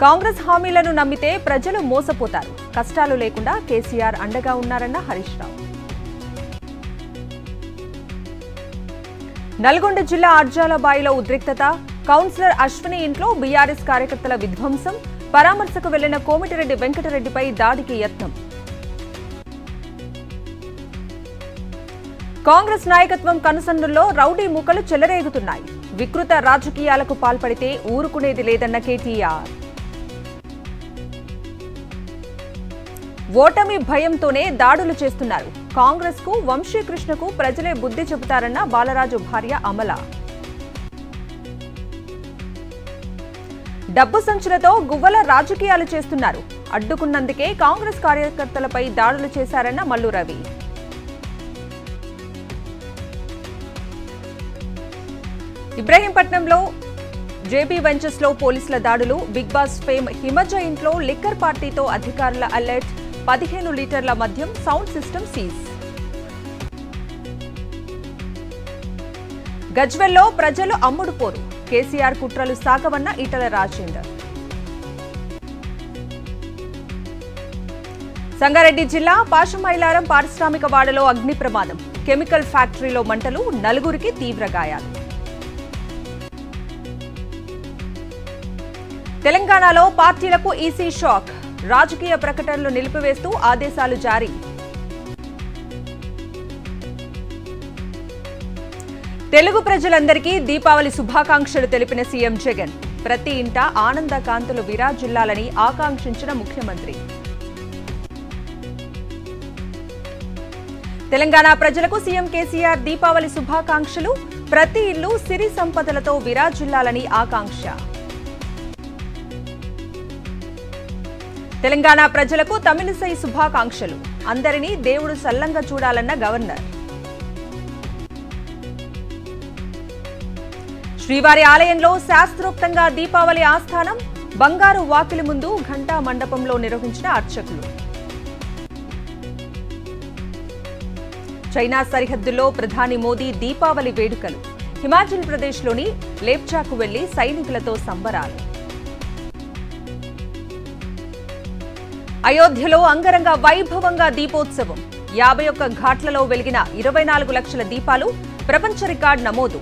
కాంగ్రెస్ హామీలను నమ్మితే ప్రజలు మోసపోతారు కష్టాలు లేకుండా కేసీఆర్ అండగా ఉన్నారన్న హరీష్ రావు నల్గొండ జిల్లా అర్జాల బాయిలో ఉద్రిక్తత కౌన్సిలర్ అశ్విని ఇంట్లో బీఆర్ఎస్ కార్యకర్తల విధ్వంసం పరామర్శకు వెళ్లిన కోమిటిరెడ్డి వెంకటరెడ్డిపై దాడికి యత్నం కాంగ్రెస్ నాయకత్వం కనుసన్నుల్లో రౌడీ మూకలు చెలరేగుతున్నాయి వికృత రాజకీయాలకు పాల్పడితే ఊరుకునేది లేదన్న కేటీఆర్ ఓటమి భయంతోనే దాడులు చేస్తున్నారు కాంగ్రెస్ కు వంశీకృష్ణకు ప్రజలే బుద్ధి చెబుతారన్న బాలరాజు భార్య అమల డబ్బు సంచులతో గువ్వల రాజకీయాలు చేస్తున్నారు అడ్డుకున్నందుకే కాంగ్రెస్ కార్యకర్తలపై దాడులు చేశారన్న మల్లు రవి ఇబ్రహీంపట్నంలో జేబీ వెంచర్స్ లో పోలీసుల దాడులు బిగ్ బాస్ ఫేమ్ హిమజ ఇంట్లో లిక్కర్ పార్టీతో అధికారుల అలర్ట్ పదిహేను లీటర్ల మద్యం సౌండ్ సిస్టమ్ సీజ్ గజ్వెల్లో ప్రజలు అమ్ముడు పోరు కేసీఆర్ కుట్రలు సాగవన్న ఈటల రాజేందర్ సంగారెడ్డి జిల్లా పాషమైలారం పారిశ్రామిక వాడలో అగ్ని ప్రమాదం కెమికల్ ఫ్యాక్టరీలో మంటలు నలుగురికి తీవ్ర గాయాలు తెలంగాణలో పార్టీలకు ఈసీ షాక్ రాజకీయ ప్రకటనలు నిలిపివేస్తూ ఆదేశాలు జారీ తెలుగు ప్రజలందరికీ దీపావళి శుభాకాంక్షలు తెలిపిన సీఎం జగన్ ప్రతి ఇంట ఆనంద కాంతులు విరాజిల్లాలని ఆకాంక్షించిన ముఖ్యమంత్రి తెలంగాణ ప్రజలకు సీఎం కేసీఆర్ దీపావళి శుభాకాంక్షలు ప్రతి ఇల్లు సిరి సంపదలతో విరాజిల్లాలని ఆకాంక్ష తెలంగాణ ప్రజలకు తమిళిసై శుభాకాంక్షలు అందరినీ దేవుడు సల్లంగా చూడాలన్న గవర్నర్ శ్రీవారి ఆలయంలో శాస్త్రోక్తంగా దీపావళి ఆస్థానం బంగారు వాకిలి ముందు ఘంటా మండపంలో నిర్వహించిన అర్చకులు చైనా సరిహద్దుల్లో ప్రధాని మోదీ దీపావళి వేడుకలు హిమాచల్ ప్రదేశ్లోని లేప్చాకు వెళ్లి సైనికులతో సంబరాలు అయోధ్యలో అంగరంగ వైభవంగా దీపోత్సవం యాభై ఒక్క ఘాట్లలో వెలిగిన ఇరవై నాలుగు లక్షల దీపాలు ప్రపంచ రికార్డు నమోదు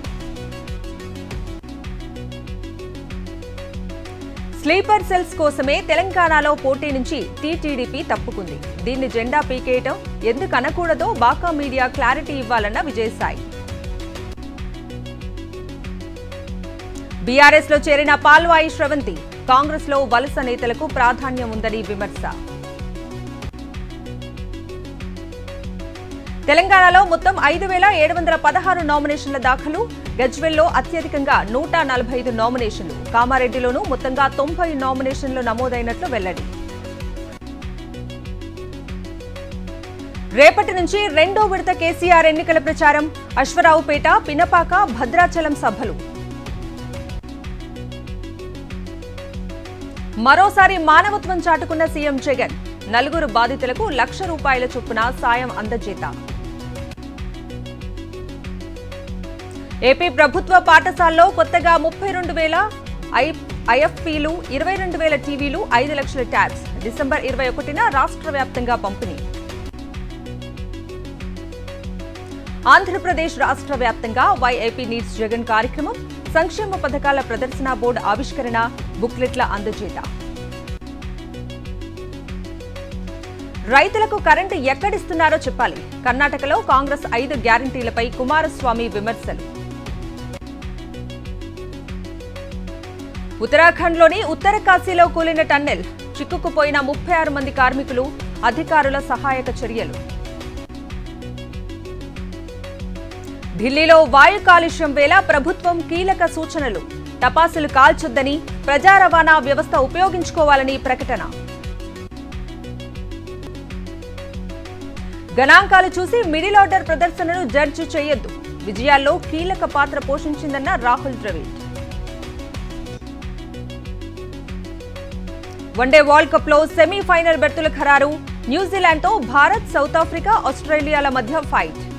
స్లీపర్ సెల్స్ కోసమే తెలంగాణలో పోటీ నుంచి టీటీడీపీ తప్పుకుంది దీన్ని జెండా పీకేయటం ఎందుకు అనకూడదో బాకా మీడియా క్లారిటీ ఇవ్వాలన్న విజయసాయి బీఆర్ఎస్ లో చేరిన పాల్వాయి శ్రవంతి కాంగ్రెస్ లో వలస నేతలకు ప్రాధాన్యం ఉందని విమర్శ తెలంగాణలో మొత్తం ఐదు వేల ఏడు వందల పదహారు నామినేషన్ల దాఖలు గజ్వెల్లో అత్యధికంగా నూట నలభై ఐదు నామినేషన్లు కామారెడ్డిలోనూ మొత్తంగా తొంభై నామినేషన్లు నమోదైనట్లు వెల్లడి రేపటి నుంచి రెండో విడత కేసీఆర్ ఎన్నికల ప్రచారం అశ్వరావుపేట పినపాక భద్రాచలం సభలు మరోసారి మానవత్వం చాటుకున్న సీఎం జగన్ నలుగురు బాధితులకు లక్ష రూపాయల చొప్పున సాయం అందజేత ఏపీ ప్రభుత్వ పాఠశాలలో కొత్తగా ముప్పై రెండు వేల ఐఎఫ్పీలు ఇరవై రెండు వేల టీవీలు ఐదు లక్షల ట్యాబ్స్ డిసెంబర్ ఇరవై ఒకటిన రాష్ట్ర వ్యాప్తంగా పంపిణీ ఆంధ్రప్రదేశ్ రాష్ట్ర వ్యాప్తంగా వైఐపీ నీడ్స్ జగన్ కార్యక్రమం సంక్షేమ పథకాల ప్రదర్శన బోర్డు ఆవిష్కరణ బుక్లెట్ల అందజేత రైతులకు కరెంటు ఎక్కడిస్తున్నారో చెప్పాలి కర్ణాటకలో కాంగ్రెస్ ఐదు గ్యారంటీలపై కుమారస్వామి విమర్శలు ఉత్తరాఖండ్లోని ఉత్తర కాశీలో కూలిన టన్నెల్ చిక్కుకుపోయిన ముప్పై ఆరు మంది కార్మికులు అధికారుల సహాయక చర్యలు ఢిల్లీలో వాయు కాలుష్యం వేళ ప్రభుత్వం కీలక సూచనలు టపాసులు కాల్చొద్దని ప్రజా రవాణా వ్యవస్థ ఉపయోగించుకోవాలని ప్రకటన గణాంకాలు చూసి మిడిల్ ఆర్డర్ ప్రదర్శనను జడ్జి చేయొద్దు విజయాల్లో కీలక పాత్ర పోషించిందన్న Rahul Dravid one day world cup లో సెమీఫైనల్ బెర్తుల ఖరారు న్యూజిలాండ్తో భారత్ సౌత్ ఆఫ్రికా ఆస్ట్రేలియాల మధ్య ఫైట్